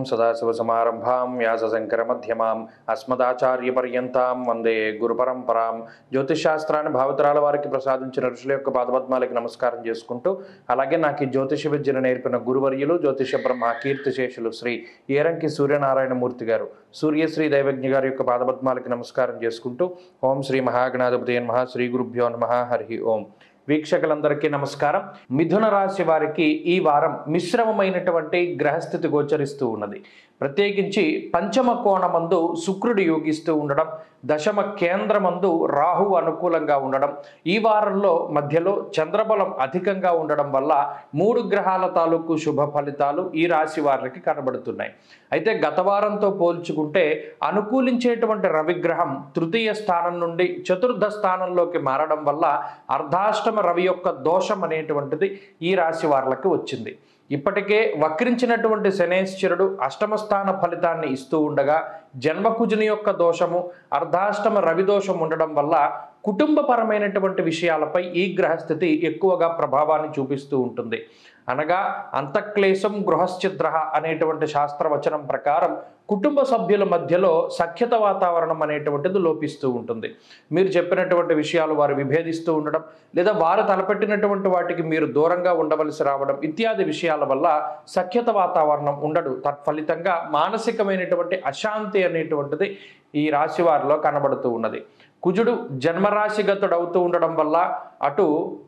సదాశివసమారంభాం వ్యాసశంకరమధ్యమాం అస్మదాచార్యపర్యంతాం వందే గురుపరంపరాం జ్యోతిషాస్త్రాన్ని భావతరాల వారికి ప్రసాదించిన ఋషుల యొక్క పాదపద్మాలకి నమస్కారం చేసుకుంటూ అలాగే నాకు ఈ జ్యోతిష విద్యను నేర్పిన గురువర్యులు జ్యోతిష బ్రహ్మ కీర్తిశేషులు శ్రీ ఏరంకి సూర్యనారాయణమూర్తి గారు సూర్యశ్రీ దైవజ్ఞ గారి యొక్క పాదపద్మాలకి నమస్కారం చేసుకుంటూ ఓం శ్రీ మహాగణాధిపతి నమ శ్రీ గురుభ్యో నమ హరి ఓం వీక్షకులందరికీ నమస్కారం మిథున రాశి వారికి ఈ వారం మిశ్రమమైనటువంటి గ్రహస్థితి గోచరిస్తూ ఉన్నది ప్రత్యేకించి పంచమ కోణమందు శుక్రుడు యోగిస్తూ ఉండడం దశమ కేంద్రమందు రాహు అనుకూలంగా ఉండడం ఈ వారంలో మధ్యలో చంద్రబలం అధికంగా ఉండడం వల్ల మూడు గ్రహాల తాలూకు శుభ ఫలితాలు ఈ రాశి వారికి కనబడుతున్నాయి అయితే గత వారంతో పోల్చుకుంటే అనుకూలించేటువంటి రవిగ్రహం తృతీయ స్థానం నుండి చతుర్థ స్థానంలోకి మారడం వల్ల అర్ధాష్టమ రవి యొక్క దోషం అనేటువంటిది ఈ రాశి వారులకు వచ్చింది ఇప్పటికే వక్రించినటువంటి శనేశ్వరుడు అష్టమ స్థాన ఫలితాన్ని ఇస్తూ ఉండగా జన్మకుజుని యొక్క దోషము అర్ధాష్టమ రవి దోషం ఉండడం వల్ల కుటుంబపరమైనటువంటి విషయాలపై ఈ గ్రహస్థితి ఎక్కువగా ప్రభావాన్ని చూపిస్తూ ఉంటుంది అనగా అంతఃక్లేశం గృహశ్చిద్ర అనేటువంటి శాస్త్రవచనం ప్రకారం కుటుంబ సభ్యుల మధ్యలో సఖ్యత వాతావరణం అనేటువంటిది లోపిస్తూ ఉంటుంది మీరు చెప్పినటువంటి విషయాలు వారు విభేదిస్తూ ఉండడం లేదా వారు తలపెట్టినటువంటి వాటికి మీరు దూరంగా ఉండవలసి రావడం ఇత్యాది విషయాల వల్ల సఖ్యత వాతావరణం ఉండడు తత్ఫలితంగా మానసికమైనటువంటి అశాంతి అనేటువంటిది ఈ రాశి వారిలో కనబడుతూ ఉన్నది కుజుడు జన్మరాశిగతుడు అవుతూ ఉండడం వల్ల అటు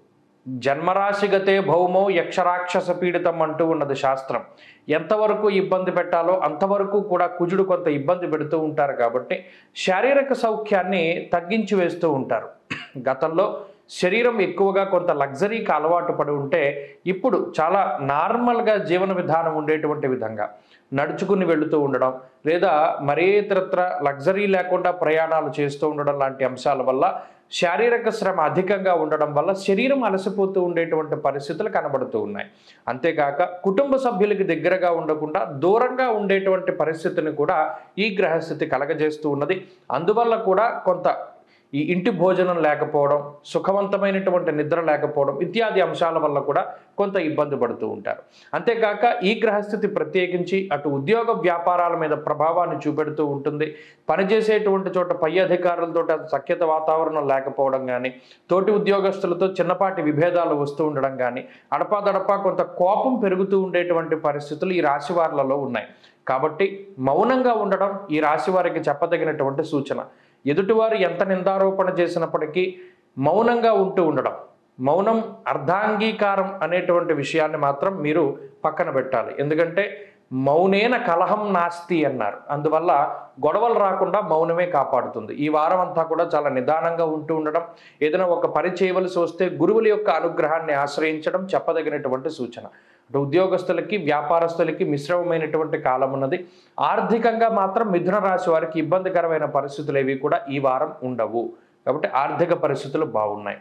జన్మరాశిగతే భౌమో యక్షరాక్షస పీడితం అంటూ ఉన్నది శాస్త్రం ఎంతవరకు ఇబ్బంది పెట్టాలో అంతవరకు కూడా కుజుడు కొంత ఇబ్బంది పెడుతూ ఉంటారు కాబట్టి శారీరక సౌఖ్యాన్ని తగ్గించి వేస్తూ ఉంటారు గతంలో శరీరం ఎక్కువగా కొంత లగ్జరీకి అలవాటు పడి ఉంటే ఇప్పుడు చాలా నార్మల్గా జీవన విధానం ఉండేటువంటి విధంగా నడుచుకుని వెళుతూ ఉండడం లేదా మరే ఇతరత్ర లగ్జరీ లేకుండా ప్రయాణాలు చేస్తూ ఉండడం లాంటి అంశాల వల్ల శారీరక శ్రమ అధికంగా ఉండడం వల్ల శరీరం అలసిపోతూ ఉండేటువంటి పరిస్థితులు కనబడుతూ ఉన్నాయి అంతేకాక కుటుంబ సభ్యులకి దగ్గరగా ఉండకుండా దూరంగా ఉండేటువంటి పరిస్థితిని కూడా ఈ గ్రహస్థితి కలగజేస్తూ ఉన్నది అందువల్ల కూడా కొంత ఈ ఇంటి భోజనం లేకపోవడం సుఖవంతమైనటువంటి నిద్ర లేకపోవడం ఇత్యాది అంశాల వల్ల కూడా కొంత ఇబ్బంది పడుతూ ఉంటారు అంతేకాక ఈ గ్రహస్థితి ప్రత్యేకించి అటు ఉద్యోగ వ్యాపారాల మీద ప్రభావాన్ని చూపెడుతూ ఉంటుంది పనిచేసేటువంటి చోట పై అధికారులతో సఖ్యత వాతావరణం లేకపోవడం కానీ తోటి ఉద్యోగస్తులతో చిన్నపాటి విభేదాలు వస్తూ ఉండడం కానీ అడపాదడపా కొంత కోపం పెరుగుతూ ఉండేటువంటి పరిస్థితులు ఈ రాశి వారిలో ఉన్నాయి కాబట్టి మౌనంగా ఉండడం ఈ రాశి వారికి చెప్పదగినటువంటి సూచన ఎదుటివారు ఎంత నిందారోపణ చేసినప్పటికీ మౌనంగా ఉంటూ ఉండడం మౌనం అర్ధాంగీకారం అనేటువంటి విషయాన్ని మాత్రం మీరు పక్కన పెట్టాలి ఎందుకంటే మౌనేన కలహం నాస్తి అన్నారు అందువల్ల గొడవలు రాకుండా మౌనమే కాపాడుతుంది ఈ వారం అంతా కూడా చాలా నిదానంగా ఉంటూ ఉండడం ఏదైనా ఒక పని చేయవలసి వస్తే గురువుల యొక్క అనుగ్రహాన్ని ఆశ్రయించడం చెప్పదగినటువంటి సూచన అటు ఉద్యోగస్తులకి వ్యాపారస్తులకి మిశ్రమమైనటువంటి కాలం ఉన్నది ఆర్థికంగా మాత్రం మిథున రాశి వారికి ఇబ్బందికరమైన పరిస్థితులు ఏవి కూడా ఈ వారం ఉండవు కాబట్టి ఆర్థిక పరిస్థితులు బాగున్నాయి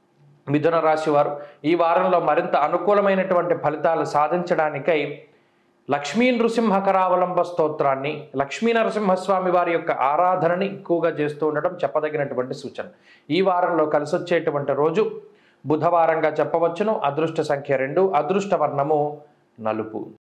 మిథున రాశి వారు ఈ వారంలో మరింత అనుకూలమైనటువంటి ఫలితాలు సాధించడానికై లక్ష్మీ నృసింహకరావలంబ స్తోత్రాన్ని లక్ష్మీ నరసింహస్వామి వారి యొక్క ఆరాధనని ఎక్కువగా చేస్తూ ఉండడం చెప్పదగినటువంటి సూచన ఈ వారంలో కలిసి వచ్చేటువంటి రోజు బుధవారంగా చెప్పవచ్చును అదృష్ట సంఖ్య రెండు అదృష్ట వర్ణము నలుపు